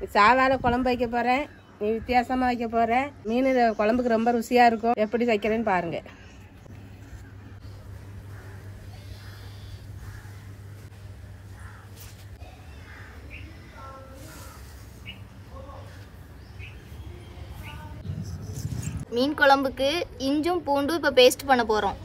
சாவால குழம்பு வைக்க போகிறேன் நீ வித்தியாசமாக வைக்க போகிற மீன் இது குழம்புக்கு ரொம்ப ருசியாக இருக்கும் எப்படி வைக்கிறேன்னு பாருங்க மீன் குழம்புக்கு இஞ்சும் பூண்டும் இப்போ பேஸ்ட் பண்ண போகிறோம்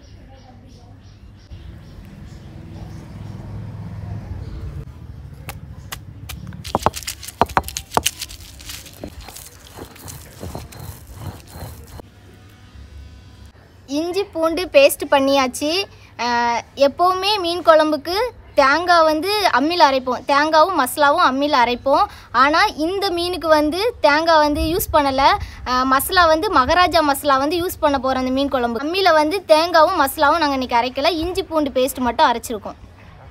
இஞ்சி பூண்டு பேஸ்ட் பண்ணியாச்சு அஹ், எப்போவுமே மீன் குழம்புக்கு தேங்காய் வந்து அம்மியில் அரைப்போம் தேங்காவும் மசாலாவும் அம்மியில் அரைப்போம் ஆனால் இந்த மீனுக்கு வந்து தேங்காய் வந்து யூஸ் பண்ணலை மசாலா வந்து மகாராஜா மசாலா வந்து யூஸ் பண்ண போகிறோம் அந்த மீன் குழம்பு அம்மியில் வந்து தேங்காவும் மசாலாவும் நாங்கள் இன்றைக்கி அரைக்கல இஞ்சி பூண்டு பேஸ்ட் மட்டும் அரைச்சிருக்கோம்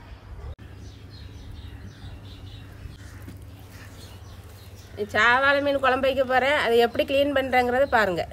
சாவால மீன் குழம்பு வைக்க போகிறேன் அதை எப்படி க்ளீன் பண்ணுறேங்கிறத பாருங்கள்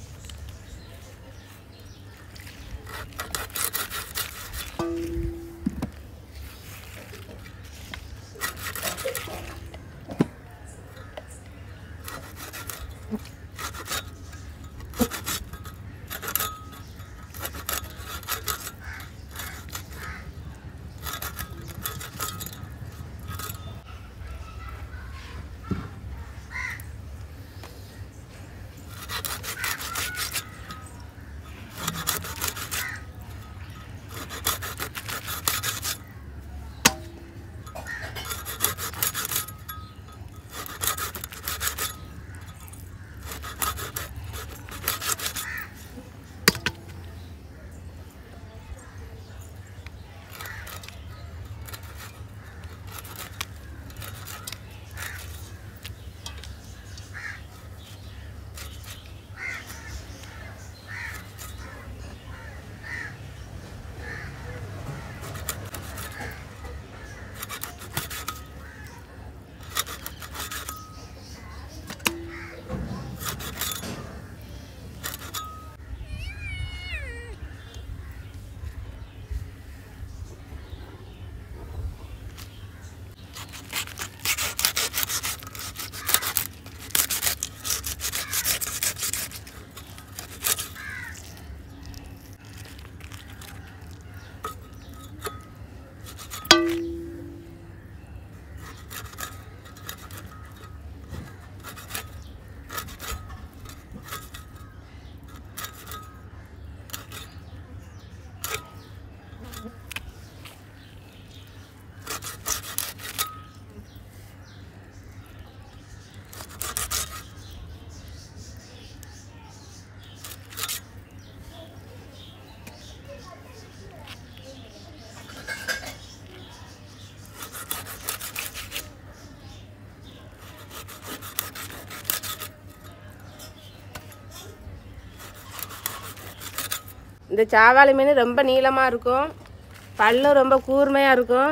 இந்த சாவாளி மீன் ரொம்ப நீளமாக இருக்கும் பல்லும் ரொம்ப கூர்மையாக இருக்கும்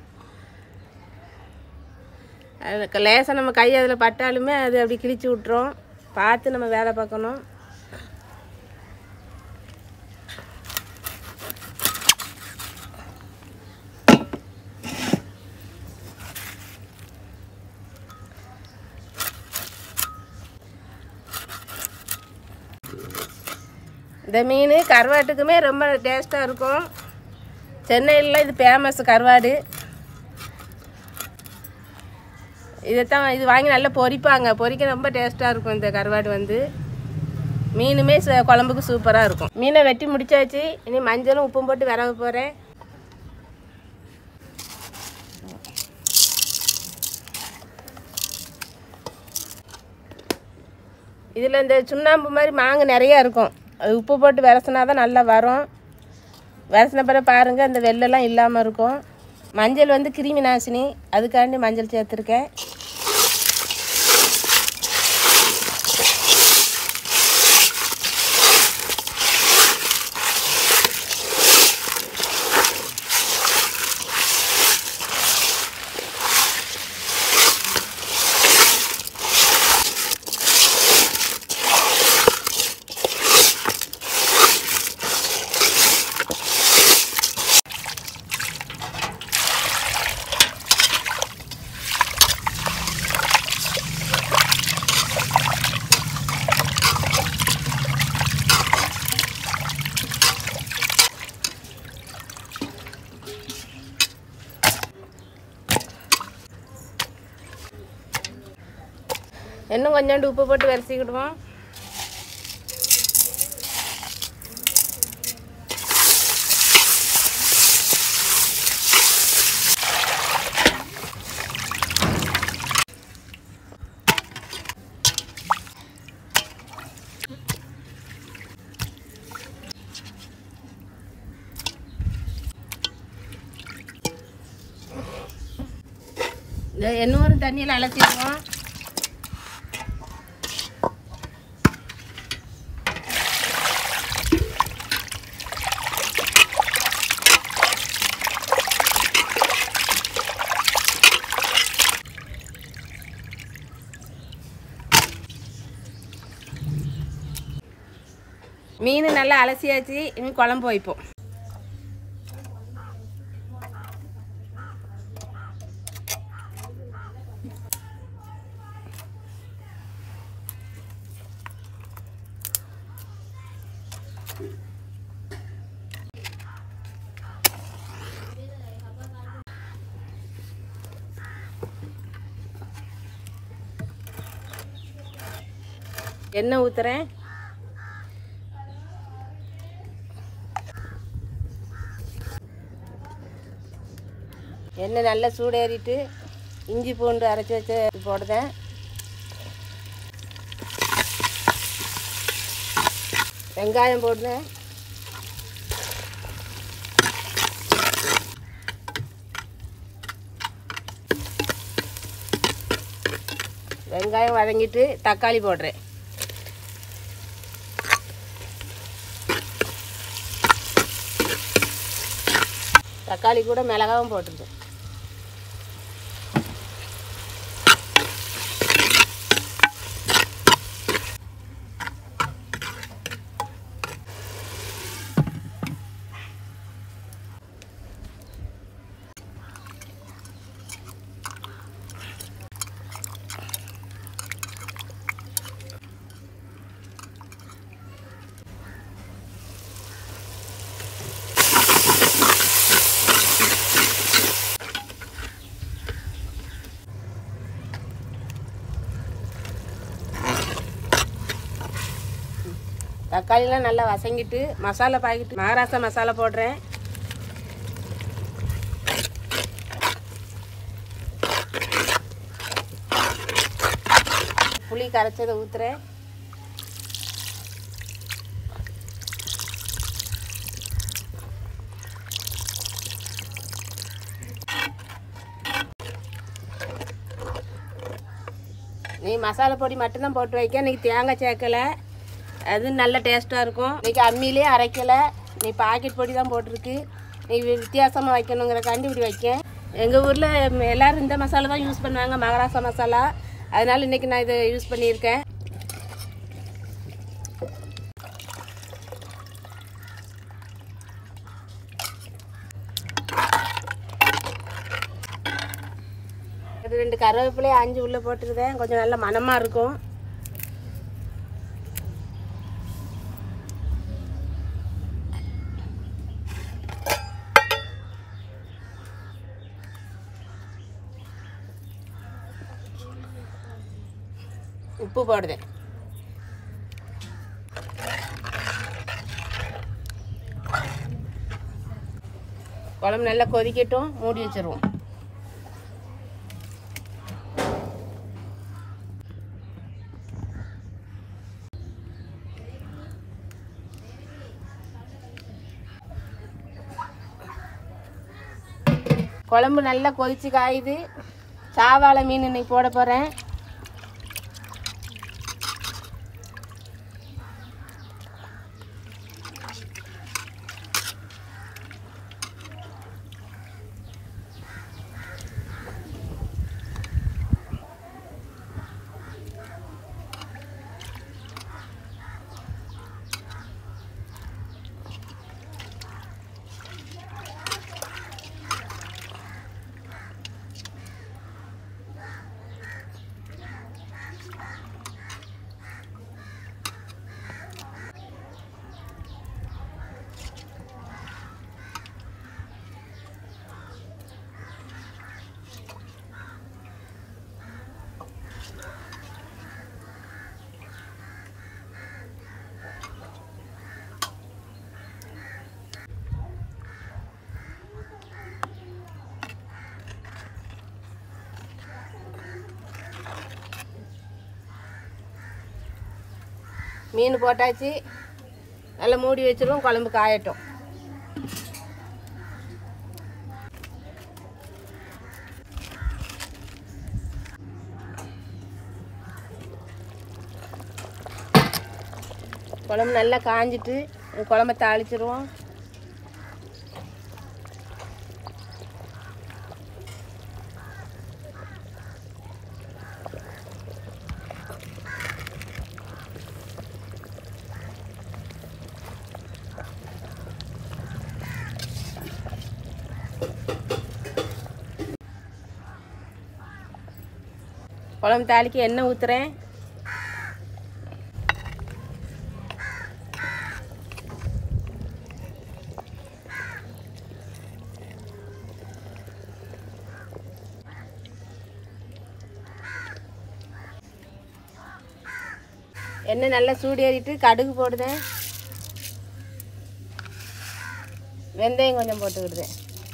அதுக்கு லேசாக நம்ம கை அதில் பட்டாலுமே அது அப்படி கிழிச்சு விட்ரும் பார்த்து நம்ம வேலை பார்க்கணும் இந்த மீன் கருவாட்டுக்குமே ரொம்ப டேஸ்ட்டாக இருக்கும் சென்னையில் இது ஃபேமஸ் கருவாடு இதைத்தான் இது வாங்கி நல்லா பொரிப்பாங்க பொரிக்க ரொம்ப டேஸ்ட்டாக இருக்கும் இந்த கருவாடு வந்து மீனுமே ச- குழம்புக்கு சூப்பராக இருக்கும் மீனை வெட்டி முடிச்சாச்சு இனி மஞ்சளும் உப்பும் போட்டு விரவ போகிறேன் இதில் இந்த சுண்ணாம்பு மாதிரி மாங்கு நிறையா இருக்கும் அது உப்பு போட்டு விரசினா தான் நல்லா வரும் விரசின பிறகு பாருங்கள் அந்த வெள்ளெல்லாம் இல்லாமல் இருக்கும் மஞ்சள் வந்து கிருமி நாசினி அதுக்காண்டி மஞ்சள் சேர்த்துருக்கேன் இன்னும் கொஞ்சோண்டு உப்பு போட்டு வரிசிக்கிடுவோம் இந்த இன்னொரு தண்ணியில் அலசிடுவோம் மீன் நல்லா அலசியாச்சு இனி குழம்பு வைப்போம் எண்ணெய் ஊற்றுறேன் எண்ணெய் நல்லா சூடேறிட்டு இஞ்சி பூண்டு அரைச்சி வச்சு போடுதேன் வெங்காயம் போடுதேன் வெங்காயம் வதங்கிட்டு தக்காளி போடுறேன் தக்காளி கூட மிளகாவும் போட்டுருக்கேன் தக்காளிலாம் நல்லா வசங்கிட்டு மசாலா பாக்கெட்டு மகாராஷ்டிரா மசாலா போடுறேன் புளி கரைச்சதை ஊற்றுறேன் நீ மசாலா பொடி மட்டும்தான் போட்டு வைக்க இன்னைக்கு தேங்காய் சேர்க்கலை அது நல்ல டேஸ்ட்டாக இருக்கும் இன்னைக்கு அம்மியிலே அரைக்கலை நீ பாக்கெட் பொடி தான் போட்டிருக்கு நீ வித்தியாசமாக வைக்கணுங்கிறக்காண்டி இப்படி வைக்க எங்கள் ஊரில் எல்லோரும் இந்த மசாலா தான் யூஸ் பண்ணுவாங்க மகாராஷ்டிரா மசாலா அதனால் இன்றைக்கி நான் இதை யூஸ் பண்ணியிருக்கேன் ஒரு ரெண்டு கருவேப்பிலையை அஞ்சு உள்ளே போட்டுருந்தேன் கொஞ்சம் நல்ல மணமாக இருக்கும் உப்பு போடுதேன் குழம்பு நல்லா கொதிக்கட்டும் மூடி வச்சிருவோம் குழம்பு நல்லா கொதிச்சு காயுது சாவாழை மீன் இன்னைக்கு போட போகிறேன் மீன் போட்டாச்சு நல்லா மூடி வச்சிருவோம் குழம்பு காயட்டும் குழம்பு நல்லா காஞ்சிட்டு குழம்ப தாளிச்சிருவோம் குழம்பு தாளிக்கு எண்ணெய் ஊற்றுறேன் எண்ணெய் நல்லா சூடு ஏறிட்டு கடுகு போடுதேன் வெந்தயம் கொஞ்சம் போட்டு விடுதேன்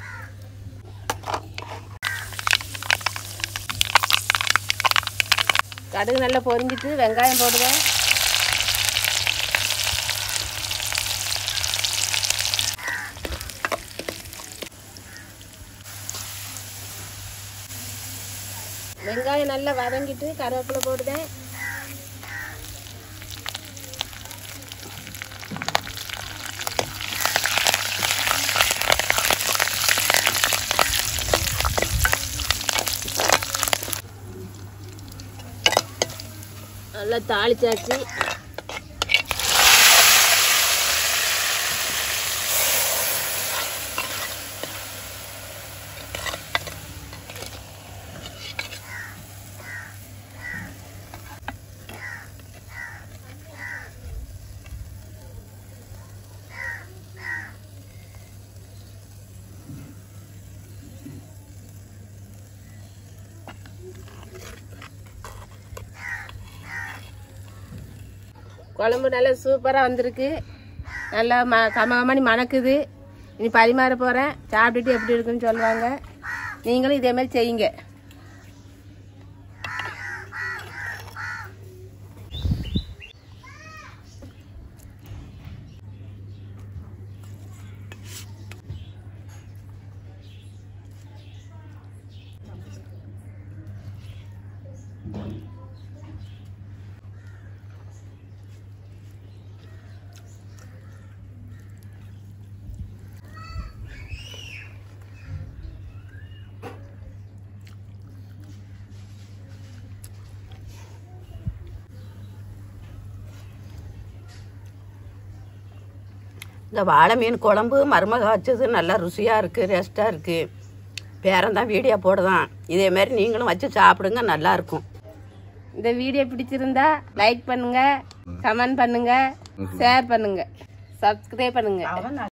கடுகு நல்லா பொரிஞ்சிட்டு வெங்காயம் போடுவேன் வெங்காயம் நல்லா வதங்கிட்டு கருவேப்பிலை போடுதேன் நல்லா தாளிச்சாச்சு குழம்பு நல்லா சூப்பராக வந்திருக்கு நல்லா ம கமகமணி மணக்குது இனி பரிமாற போகிறேன் சாப்பிட்டுட்டு எப்படி இருக்குன்னு சொல்லுவாங்க நீங்களும் இதே மாதிரி செய்யுங்க இந்த வாழை மீன் குழம்பு மருமக வச்சது நல்லா ருசியாக இருக்குது டேஸ்ட்டாக இருக்குது பேரன் தான் வீடியோ போடுதான் இதே மாதிரி நீங்களும் வச்சு சாப்பிடுங்க நல்லா இருக்கும் இந்த வீடியோ பிடிச்சிருந்தா லைக் பண்ணுங்க கமெண்ட் பண்ணுங்க ஷேர் பண்ணுங்க சப்ஸ்கிரைப் பண்ணுங்க